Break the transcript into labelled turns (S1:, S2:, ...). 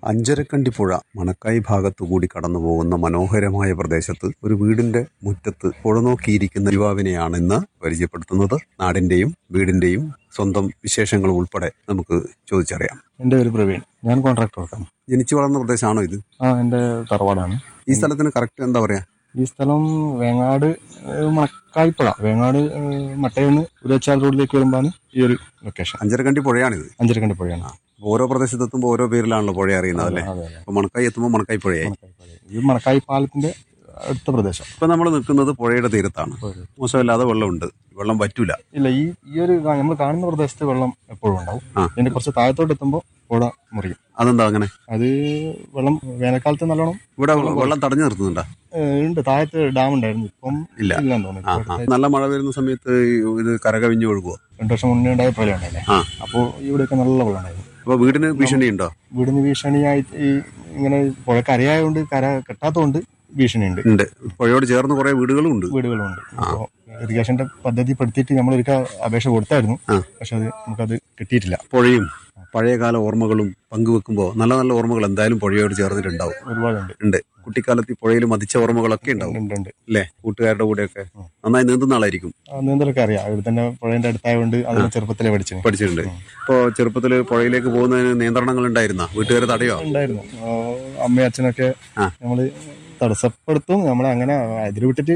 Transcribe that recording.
S1: അഞ്ചരക്കണ്ടി പുഴ മണക്കായി ഭാഗത്തു കൂടി കടന്നു പോകുന്ന മനോഹരമായ പ്രദേശത്ത് ഒരു വീടിന്റെ മുറ്റത്ത് പുഴ നോക്കിയിരിക്കുന്ന യുവാവിനെയാണ് ഇന്ന് പരിചയപ്പെടുത്തുന്നത് നാടിന്റെയും വീടിന്റെയും സ്വന്തം വിശേഷങ്ങൾ ഉൾപ്പെടെ നമുക്ക് ചോദിച്ചറിയാം
S2: എൻ്റെ പേര് പ്രവീൺ ഞാൻ കോൺട്രാക്ടർ വർക്കാണ്
S1: ജനിച്ചു വളർന്ന പ്രദേശമാണോ ഇത്
S2: ആ എൻ്റെ തറവാടാണ്
S1: ഈ സ്ഥലത്തിന് കറക്റ്റ് എന്താ പറയാ
S2: ഈ സ്ഥലം വേങ്ങാട് ഏഹ്, മണക്കായിപ്പുഴ വേങ്ങാട് ഏഹ്, മട്ടയെന്ന് ഉലച്ചാൽ റോഡിലേക്ക് വരുമ്പോഴാണ് ഈ ഒരു ലൊക്കേഷൻ
S1: അഞ്ചരക്കണ്ടി പുഴയാണിത്
S2: അഞ്ചരക്കണ്ടി പുഴയാണ്
S1: അപ്പൊ ഓരോ പ്രദേശത്തെത്തുമ്പോൾ ഓരോ പേരിലാണല്ലോ പുഴ അറിയുന്നത് അല്ലേ
S2: അതെ അതെ
S1: അപ്പൊ മണക്കായി എത്തുമ്പോൾ മണക്കായി പുഴയായി
S2: മണക്കായിപ്പുഴ. ഇത് മണക്കായി പാലത്തിന്റെ അടുത്ത പ്രദേശം
S1: ഇപ്പൊ നമ്മൾ നിൽക്കുന്നത് പുഴയുടെ തീരത്താണ് മോശമില്ലാതെ വെള്ളമുണ്ട് വെള്ളം പറ്റൂല
S2: ഇല്ല ഈ ഈ ഒരു നമ്മൾ കാണുന്ന പ്രദേശത്ത് വെള്ളം എപ്പോഴും ഉണ്ടാവും
S1: ആ.
S2: ഇതിന്റെ കുറച്ച് താഴത്തോട്ട് എത്തുമ്പോൾ പുഴ മുറിയും
S1: അതെന്താ അങ്ങനെ
S2: അത് വെള്ളം വേനൽക്കാലത്ത് നല്ലോണം
S1: ഇവിടെ വെള്ളം തടഞ്ഞു നിർത്തുന്നുണ്ടോ
S2: ഏഹ്, ഉണ്ട് താഴത്ത് ഡാം ഉണ്ടായിരുന്നു ഇപ്പം
S1: ഇല്ല.
S2: ഇല്ലെന്ന്
S1: ആ
S2: തോന്നുന്നു
S1: ആ. നല്ല മഴ വരുന്ന സമയത്ത് ഇത് കരകവിഞ്ഞ് ഒഴുകുമോ
S2: രണ്ടു വർഷം മുന്നേ ഉണ്ടായ പ്രളയം ഉണ്ടായില്ലേ
S1: ആ
S2: അപ്പോൾ ഇവിടെയൊക്കെ നല്ല വെള്ളം ഉണ്ടായിരുന്നു
S1: അപ്പൊ വീടിന് ഭീഷണിയുണ്ടോ
S2: വീടിന് ഭീഷണിയായിട്ട് ഈ ഇങ്ങനെ പുഴ കരയായതുകൊണ്ട് കര കെട്ടാത്തതുകൊണ്ട് ഭീഷണിയുണ്ട്
S1: ഉണ്ട് പുഴയോട് ചേർന്ന് കുറെ വീടുകളും ഉണ്ട്
S2: വീടുകളുണ്ട് അപ്പോൾ ഇറിഗേഷന്റെ പദ്ധതി പെടുത്തിയിട്ട് നമ്മൾ ഒരിക്കൽ അപേക്ഷ കൊടുത്തായിരുന്നു
S1: ആ.
S2: പക്ഷെ അത് നമുക്കത് കിട്ടിയിട്ടില്ല
S1: പുഴയും പഴയകാല ഓർമ്മകളും പങ്കുവെക്കുമ്പോൾ നല്ല നല്ല ഓർമ്മകൾ എന്തായാലും പുഴയോട് ചേർന്നിട്ടുണ്ടാവും
S2: ഒരുപാടുണ്ട്
S1: ഉണ്ട് കുട്ടിക്കാലത്ത് ഈ പുഴയിൽ മതിച്ച ഓർമ്മകളൊക്കെ ഉണ്ടാവും
S2: ഉണ്ട് ഉണ്ട്
S1: അല്ലേ കൂട്ടുകാരുടെ കൂടെയൊക്കെ നന്നായി നീന്തുന്ന ആളായിരിക്കും
S2: ആ, നീന്തലൊക്കെ അറിയാം ഇവിടെ തന്നെ പുഴയുടെ അടുത്തായതുകൊണ്ട് അതിന് ചെറുപ്പത്തിലെ പഠിച്ചു
S1: പഠിച്ചിട്ടുണ്ട് ഇപ്പോൾ ചെറുപ്പത്തിൽ പുഴയിലേക്ക് പോകുന്നതിന് നിയന്ത്രണങ്ങൾ ഉണ്ടായിരുന്ന വീട്ടുകാർ തടയോ
S2: ഉണ്ടായിരുന്നു ആ, അമ്മയും അച്ഛനൊക്കെ
S1: ആ.
S2: നമ്മള് തടസ്സപ്പെടുത്തും നമ്മളെ അങ്ങനെ അതിൽ വിട്ടിട്ട്